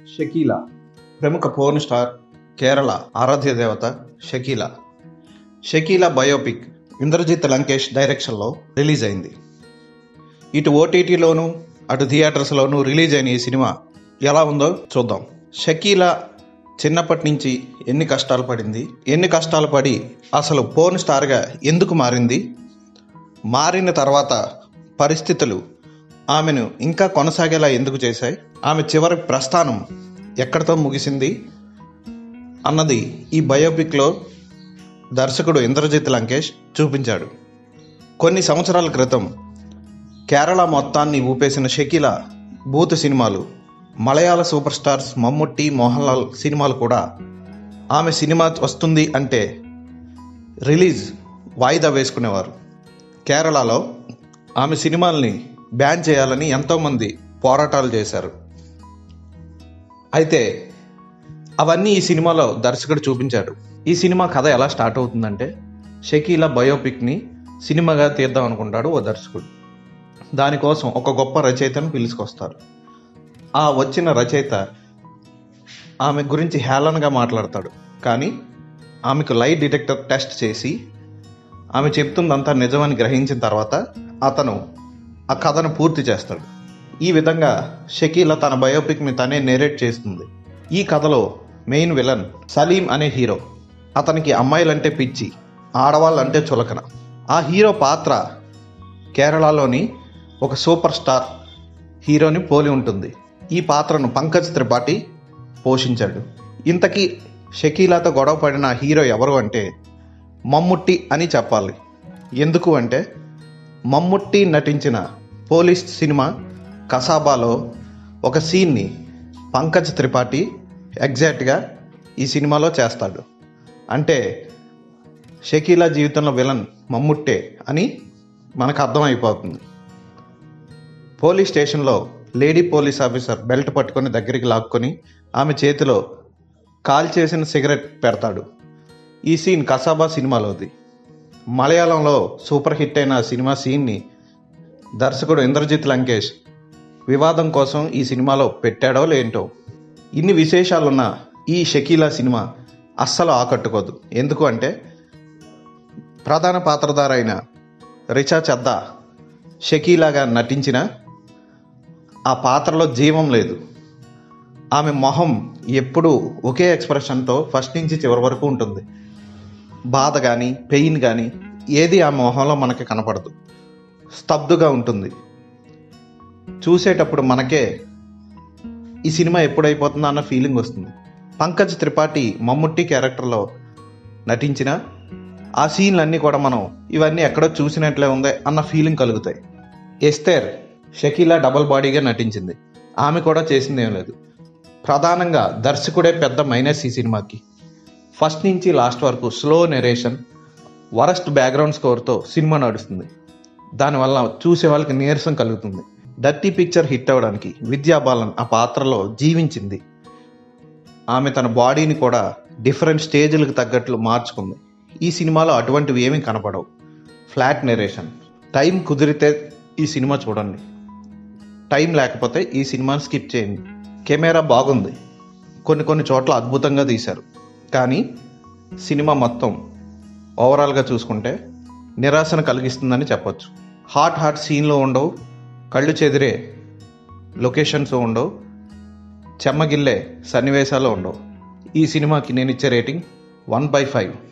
షకీలా ప్రముఖ porn star Kerala ఆరాధ్య దేవత షకీలా షకీలా బయోపిక్ ఇంద్రజిత్ లంకేష్ డైరెక్షన్లో రిలీజ్ అయింది ఇటు ఓటీటీలోను అటు థియేటర్స్లోనూ రిలీజ్ అయిన ఈ సినిమా ఎలా ఉందో చూద్దాం షకీలా చిన్నప్పటి నుంచి ఎన్ని కష్టాలు పడింది ఎన్ని కష్టాలు పడి అసలు పోర్న్ స్టార్గా ఎందుకు మారింది మారిన తర్వాత పరిస్థితులు ఆమెను ఇంకా కొనసాగేలా ఎందుకు చేశాయి ఆమె చివరి ప్రస్థానం ఎక్కడితో ముగిసింది అన్నది ఈ బయోపిక్లో దర్శకుడు ఇంద్రజిత్ లంకేష్ చూపించాడు కొన్ని సంవత్సరాల క్రితం కేరళ మొత్తాన్ని ఊపేసిన షకీల బూత్ సినిమాలు మలయాళ సూపర్ స్టార్స్ మమ్ముట్టి మోహన్ లాల్ సినిమాలు కూడా ఆమె సినిమా వస్తుంది అంటే రిలీజ్ వాయిదా వేసుకునేవారు కేరళలో ఆమె సినిమాల్ని బ్యాన్ చేయాలని ఎంతోమంది పోరాటాలు చేశారు అయితే అవన్నీ ఈ సినిమాలో దర్శకుడు చూపించాడు ఈ సినిమా కథ ఎలా స్టార్ట్ అవుతుందంటే షకీలా బయోపిక్ని సినిమాగా తీద్దాం అనుకుంటాడు ఓ దర్శకుడు దానికోసం ఒక గొప్ప రచయితను పిలుచుకొస్తారు ఆ వచ్చిన రచయిత ఆమె గురించి హేళనగా మాట్లాడతాడు కానీ ఆమెకు లై డిటెక్టర్ టెస్ట్ చేసి ఆమె చెప్తుందంతా నిజమని గ్రహించిన తర్వాత అతను ఆ కథను పూర్తి చేస్తాడు ఈ విధంగా షకీల తన బయోపిక్ని తనే నేరేట్ చేస్తుంది ఈ కథలో మెయిన్ విలన్ సలీం అనే హీరో అతనికి అమ్మాయిలంటే పిచ్చి ఆడవాళ్ళంటే చులకన ఆ హీరో పాత్ర కేరళలోని ఒక సూపర్ స్టార్ హీరోని పోలి ఉంటుంది ఈ పాత్రను పంకజ్ త్రిపాఠి పోషించాడు ఇంతకీ షకీలాతో గొడవ పడిన హీరో ఎవరు అంటే మమ్ముట్టి అని చెప్పాలి ఎందుకు అంటే మమ్ముట్టి నటించిన పోలీస్ సినిమా కసాబాలో ఒక సీన్ని పంకజ్ త్రిపాఠి ఎగ్జాక్ట్గా ఈ సినిమాలో చేస్తాడు అంటే షకీలా జీవితంలో విలన్ మమ్ముట్టే అని మనకు అర్థమైపోతుంది పోలీస్ స్టేషన్లో లేడీ పోలీస్ ఆఫీసర్ బెల్ట్ పట్టుకొని దగ్గరికి లాక్కొని ఆమె చేతిలో కాల్ చేసిన సిగరెట్ పెడతాడు ఈ సీన్ కసాబా సినిమాలోది మలయాళంలో సూపర్ హిట్ అయిన ఆ సినిమా సీన్ని దర్శకుడు ఇంద్రజిత్ లంకేష్ వివాదం కోసం ఈ సినిమాలో పెట్టాడో లేంటో ఇన్ని విశేషాలున్న ఈ షకీలా సినిమా అస్సలు ఆకట్టుకోదు ఎందుకు అంటే ప్రధాన పాత్రధార అయిన రిచా చద్దా షకీలాగా నటించిన ఆ పాత్రలో జీవం లేదు ఆమె మొహం ఎప్పుడూ ఒకే ఎక్స్ప్రెషన్తో ఫస్ట్ నుంచి చివరి వరకు ఉంటుంది బాధ కానీ పెయిన్ కానీ ఏది ఆ మొహంలో మనకి కనపడదు స్తబ్దుగా ఉంటుంది చూసేటప్పుడు మనకే ఈ సినిమా ఎప్పుడైపోతుందో అన్న ఫీలింగ్ వస్తుంది పంకజ్ త్రిపాఠి మమ్ముట్టి క్యారెక్టర్లో నటించిన ఆ సీన్లన్నీ కూడా మనం ఇవన్నీ ఎక్కడో చూసినట్లే ఉందే అన్న ఫీలింగ్ కలుగుతాయి ఎస్తేర్ షకీలా డబల్ బాడీగా నటించింది ఆమె కూడా చేసింది ఏం లేదు ప్రధానంగా దర్శకుడే పెద్ద మైనస్ ఈ సినిమాకి ఫస్ట్ నుంచి లాస్ట్ వరకు స్లో నెరేషన్ వరస్ట్ బ్యాక్గ్రౌండ్ స్కోర్తో సినిమా నడుస్తుంది దానివల్ల చూసే వాళ్ళకి నీరసం కలుగుతుంది డర్టీ పిక్చర్ హిట్ అవ్వడానికి విద్యా బాలన్ ఆ పాత్రలో జీవించింది ఆమె తన బాడీని కూడా డిఫరెంట్ స్టేజ్లకు తగ్గట్లు మార్చుకుంది ఈ సినిమాలో అటువంటివి ఏమీ కనపడవు ఫ్లాట్ నెరేషన్ టైం కుదిరితే ఈ సినిమా చూడండి టైం లేకపోతే ఈ సినిమాని స్కిప్ చేయండి కెమెరా బాగుంది కొన్ని కొన్ని చోట్ల అద్భుతంగా తీశారు కానీ సినిమా మొత్తం ఓవరాల్గా చూసుకుంటే నిరాశను కలిగిస్తుందని చెప్పొచ్చు హాట్ హాట్ సీన్లు ఉండవు కళ్ళు చెదిరే లొకేషన్స్ ఉండవు చెమ్మగిల్లే సన్నివేశాలు ఉండవు ఈ సినిమాకి నేను ఇచ్చే రేటింగ్ వన్ బై ఫైవ్